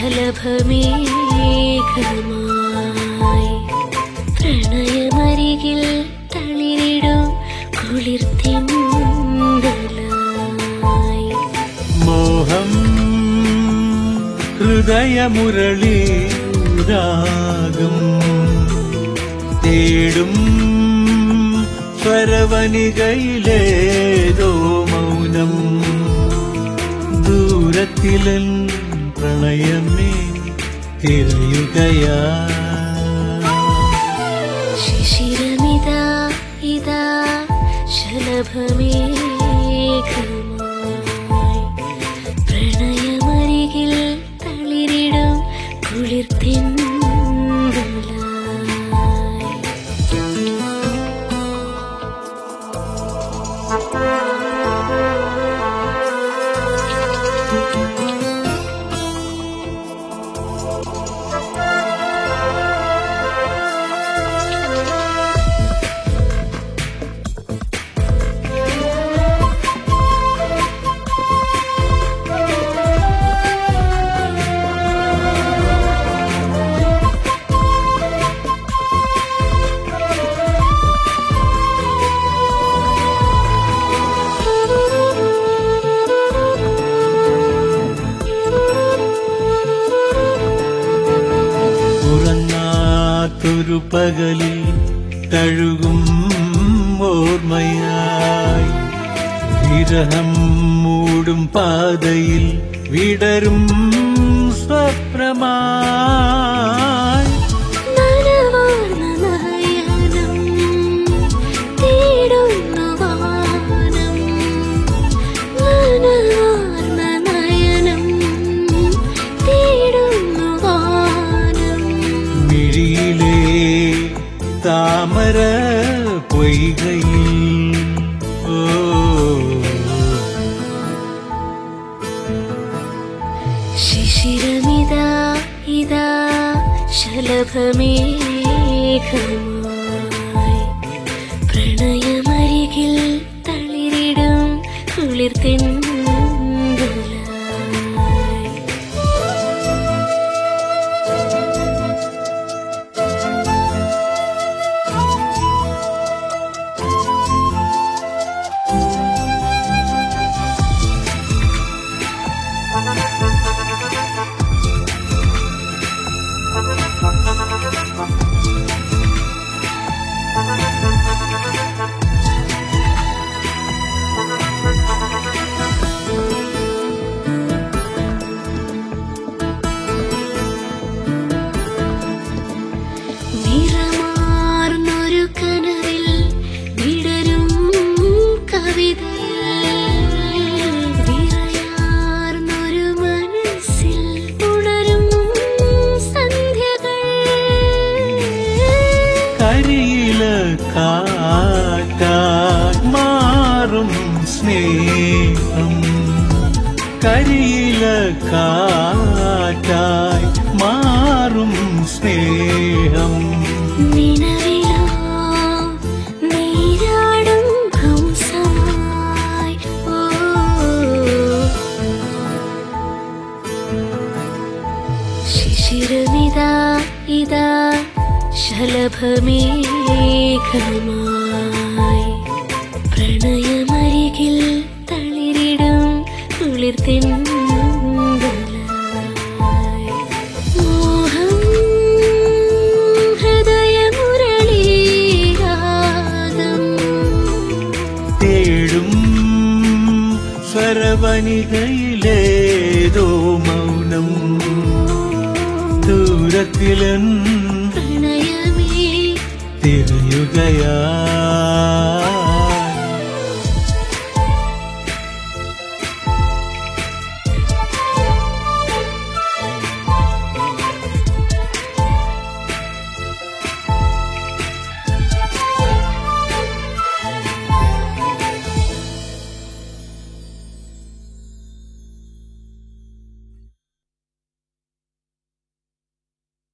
ശലഭമേഘമായി പ്രണയമരികിൽ തളിരിടും കുളിർത്തിന്തലായി മോഹം ഹൃദയമുരളി രാഗം തേടും സ്വരവനികയിലേതോ മൗനം ദൂരത്തിലൻ പ്രണയമേ തിരയുകയാ ശിശിരമിതാ ഇതാ ശലഭമേഘമായി പ്രണയമരികിൽ തളിരിടും കുളിർത്തിന്തലായി ഉറങ്ങാത്തൊരു പകലിൽ തഴുകും ഓർമ്മയായി വിരഹം മൂടും പാതയിൽ വിടരും സ്വപ്നമായി നനവാർന്ന നയനം തേടുന്നു വാനം നനവാർന്ന നയനം തേടുന്നു വാനം മിഴിയിലെ താമര പൊയ്കയിൽ ഓ ശിശിരമിതാ ഇതാ ശലഭമേഘമായി പ്രണയമരികിൽ തളിരിടും കുളിർത്തിന്തലായി നിറമാർന്നൊരു കനവിൽ വിടരും കവിതയിൽ വിറയാർന്നൊരു മനസ്സിൽ ഉണരും സന്ധ്യകൾ കരിയില കാറ്റായി മാറും സ്നേഹം കരിയില കാറ്റായി മാറും സ്നേഹം നിലവിലോ നീരാടും ഹംസമായി ഓ ശിശിരമിതാ ഇതാ ശലഭമേഘമായി പ്രണയമരികിൽ തളിരിടും കുളിർത്തിന്തലായി മോഹം ഹൃദയമുരളീരാഗം തേടും സ്വരവനികയിലേതോ മൗനം ദൂരത്തിലൻ പ്രണയമേ തിരയുകയാ